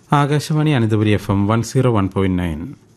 Akashvani Ananthapuri F M one zero one point nine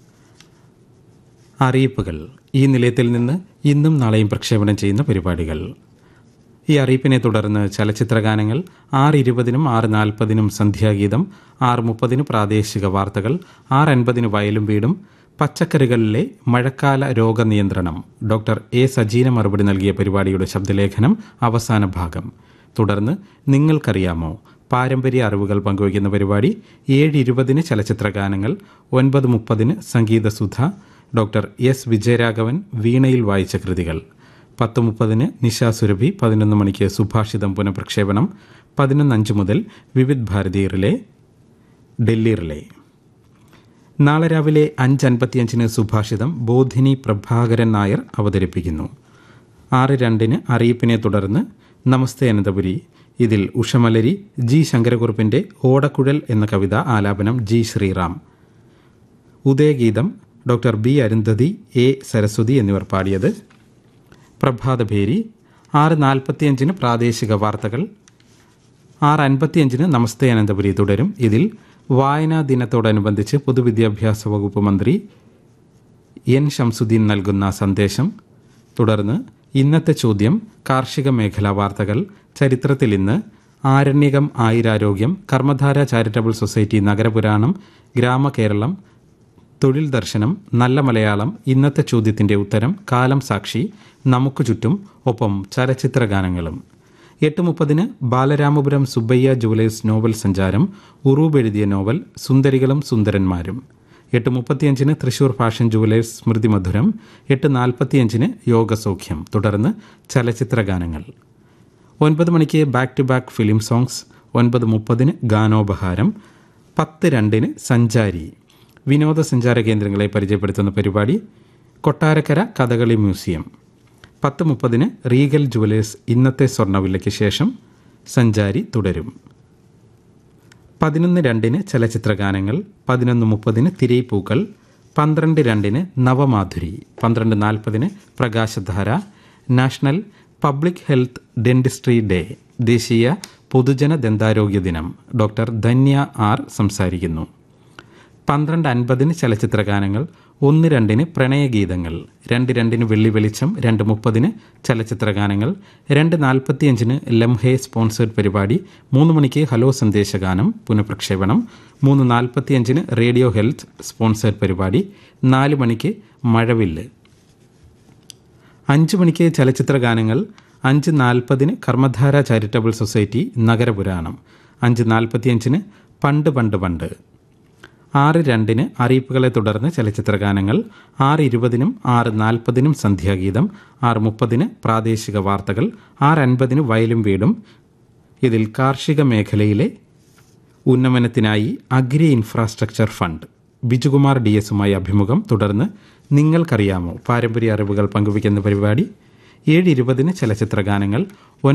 അറിയിപ്പുകൾ ഈ നിലയത്തിൽ നിന്ന് ഇന്നും നാളെയും പ്രക്ഷേപണം ചെയ്യുന്ന പരിപാടികൾ ഈ അറിയിപ്പിനെ തുടർന്ന് ചലച്ചിത്രഗാനങ്ങൾ ആറ് ഇരുപതിനും ആറ് നാൽപ്പതിനും സന്ധ്യാഗീതം ആറ് മുപ്പതിന് പ്രാദേശിക വാർത്തകൾ ആറ് അൻപതിന് വയലും വീടും പച്ചക്കറികളിലെ മഴക്കാല രോഗനിയന്ത്രണം ഡോക്ടർ എ സജീന മറുപടി നൽകിയ പരിപാടിയുടെ ശബ്ദലേഖനം അവസാന ഭാഗം തുടർന്ന് നിങ്ങൾക്കറിയാമോ പാരമ്പര്യ അറിവുകൾ പങ്കുവയ്ക്കുന്ന പരിപാടി ഏഴ് ഇരുപതിന് ചലച്ചിത്രഗാനങ്ങൾ ഒൻപത് മുപ്പതിന് സംഗീതസുധ ഡോക്ടർ എസ് വിജയരാഘവൻ വീണയിൽ വായിച്ച കൃതികൾ പത്ത് മുപ്പതിന് നിശാ സുരഭി പതിനൊന്ന് മണിക്ക് സുഭാഷിതം പുനഃപ്രക്ഷേപണം പതിനൊന്ന് അഞ്ച് മുതൽ വിവിധ് ഭാരതി റിലേ ഡൽഹി റിലേ നാളെ രാവിലെ അഞ്ച് അൻപത്തിയഞ്ചിന് സുഭാഷിതം ബോധിനി പ്രഭാകരൻ നായർ അവതരിപ്പിക്കുന്നു ആറ് രണ്ടിന് അറിയിപ്പിനെ തുടർന്ന് നമസ്തേ അനന്തപുരി ഇതിൽ ഉഷമലരി ജി ശങ്കരകുറുപ്പിന്റെ ഓടക്കുഴൽ എന്ന കവിത ആലാപനം ജി ശ്രീറാം ഉദയഗീതം doctor B Arundhathi A Saraswathi എന്നിവർ പാടിയത് പ്രഭാതഭേരി ആറ് നാൽപ്പത്തിയഞ്ചിന് പ്രാദേശിക വാർത്തകൾ ആറ് അൻപത്തിയഞ്ചിന് നമസ്തേ അനന്തപുരി തുടരും ഇതിൽ വായനാ ദിനത്തോടനുബന്ധിച്ച് പൊതുവിദ്യാഭ്യാസ വകുപ്പ് മന്ത്രി എൻ ഷംസുദ്ദീൻ നൽകുന്ന സന്ദേശം തുടർന്ന് ഇന്നത്തെ ചോദ്യം കാർഷിക മേഖലാ വാർത്തകൾ ചരിത്രത്തിൽ ഇന്ന് ആരണ്യകം ആയുരാരോഗ്യം കർമ്മധാര ചാരിറ്റബിൾ സൊസൈറ്റി നഗരപുരാണം ഗ്രാമകേരളം തൊഴിൽ ദർശനം നല്ല മലയാളം ഇന്നത്തെ ചോദ്യത്തിന്റെ ഉത്തരം കാലം സാക്ഷി നമുക്ക് ചുറ്റും ഒപ്പം ചലച്ചിത്ര ഗാനങ്ങളും എട്ട് മുപ്പതിന് ബാലരാമപുരം സുബ്ബയ്യ ജുവലേഴ്സ് നോവൽ സഞ്ചാരം ഉറൂബ് എഴുതിയ നോവൽ സുന്ദരികളും സുന്ദരന്മാരും എട്ട് മുപ്പത്തിയഞ്ചിന് തൃശൂർ ഫാഷൻ ജുവലേഴ്സ് സ്മൃതി മധുരം എട്ട് നാൽപ്പത്തിയഞ്ചിന് യോഗസൗഖ്യം തുടർന്ന് ചലച്ചിത്ര ഗാനങ്ങൾ ഒൻപത് മണിക്ക് back to back film songs ഒൻപത് മുപ്പതിന് ഗാനോപഹാരം പത്ത് രണ്ടിന് സഞ്ചാരി വിനോദസഞ്ചാര കേന്ദ്രങ്ങളെ പരിചയപ്പെടുത്തുന്ന പരിപാടി കൊട്ടാരക്കര കഥകളി മ്യൂസിയം പത്ത് മുപ്പതിന് റീഗൽ ജുവലേഴ്സ് ഇന്നത്തെ സ്വർണ്ണവില്ലയ്ക്ക് ശേഷം സഞ്ചാരി തുടരും പതിനൊന്ന് രണ്ടിന് ചലച്ചിത്ര ഗാനങ്ങൾ പതിനൊന്ന് മുപ്പതിന് തിരയിപ്പൂക്കൾ പന്ത്രണ്ട് രണ്ടിന് നവമാധുരി പന്ത്രണ്ട് നാൽപ്പതിന് പ്രകാശധാര National Public Health Dentistry Day ദേശീയ പൊതുജന ദന്താരോഗ്യ ദിനം ഡോക്ടർ ധന്യ ആർ സംസാരിക്കുന്നു പന്ത്രണ്ട് അൻപതിന് ചലച്ചിത്ര ഗാനങ്ങൾ ഒന്ന് രണ്ടിന് പ്രണയഗീതങ്ങൾ രണ്ട് രണ്ടിന് വെള്ളി വെളിച്ചം രണ്ട് മുപ്പതിന് ചലച്ചിത്ര ഗാനങ്ങൾ രണ്ട് നാൽപ്പത്തിയഞ്ചിന് ലംഹെ സ്പോൺസേഡ് പരിപാടി മൂന്ന് മണിക്ക് ഹലോ സന്ദേശഗാനം പുനഃപ്രക്ഷേപണം മൂന്ന് നാൽപ്പത്തിയഞ്ചിന് റേഡിയോ ഹെൽത്ത് സ്പോൺസേഡ് പരിപാടി നാല് മണിക്ക് മഴവില്ല് അഞ്ച് മണിക്ക് ചലച്ചിത്ര ഗാനങ്ങൾ അഞ്ച് നാൽപ്പതിന് കർമ്മധാര ചാരിറ്റബിൾ സൊസൈറ്റി നഗരപുരാണം അഞ്ച് നാൽപ്പത്തിയഞ്ചിന് പണ്ട് പണ്ട് പണ്ട് ആറ് രണ്ടിന് അറിയിപ്പുകളെ തുടർന്ന് ചലച്ചിത്ര ഗാനങ്ങൾ ആറ് ഇരുപതിനും ആറ് നാൽപ്പതിനും സന്ധ്യാഗീതം ആറ് മുപ്പതിന് പ്രാദേശിക വാർത്തകൾ ആറ് അൻപതിന് വയലും വീടും ഇതിൽ കാർഷിക മേഖലയിലെ ഉന്നമനത്തിനായി agri infrastructure fund Bijukumar D എസുമായി അഭിമുഖം തുടർന്ന് നിങ്ങൾക്കറിയാമോ പാരമ്പര്യ അറിവുകൾ പങ്കുവയ്ക്കുന്ന പരിപാടി ഏഴ് ഇരുപതിന് ചലച്ചിത്ര ഗാനങ്ങൾ